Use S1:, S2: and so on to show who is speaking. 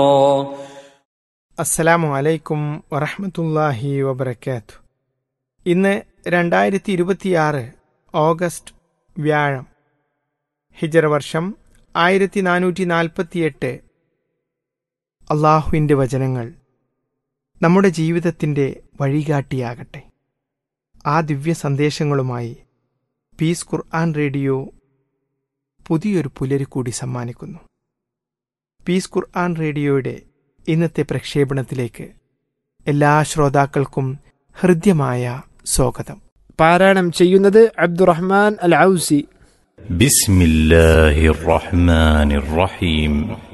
S1: അസ്സലാമു അലൈക്കും വറഹമത്തല്ലാഹി വബർക്കാത്തു ഇന്ന് രണ്ടായിരത്തി ഇരുപത്തിയാറ് ഓഗസ്റ്റ് വ്യാഴം ഹിജറ വർഷം ആയിരത്തി നാനൂറ്റി നാൽപ്പത്തിയെട്ട് അള്ളാഹുവിൻ്റെ വചനങ്ങൾ നമ്മുടെ ജീവിതത്തിൻ്റെ വഴികാട്ടിയാകട്ടെ ആ ദിവ്യ സന്ദേശങ്ങളുമായി പീസ് ഖുർആൻ റേഡിയോ പുതിയൊരു പുലരി കൂടി സമ്മാനിക്കുന്നു പീസ് ഖുർആൻ റേഡിയോയുടെ ഇന്നത്തെ പ്രക്ഷേപണത്തിലേക്ക് എല്ലാ ശ്രോതാക്കൾക്കും ഹൃദ്യമായ സ്വാഗതം
S2: പാരായണം ചെയ്യുന്നത് അബ്ദുറഹ്മാൻ അൽ ഔസി
S3: بسم الله الرحمن الرحيم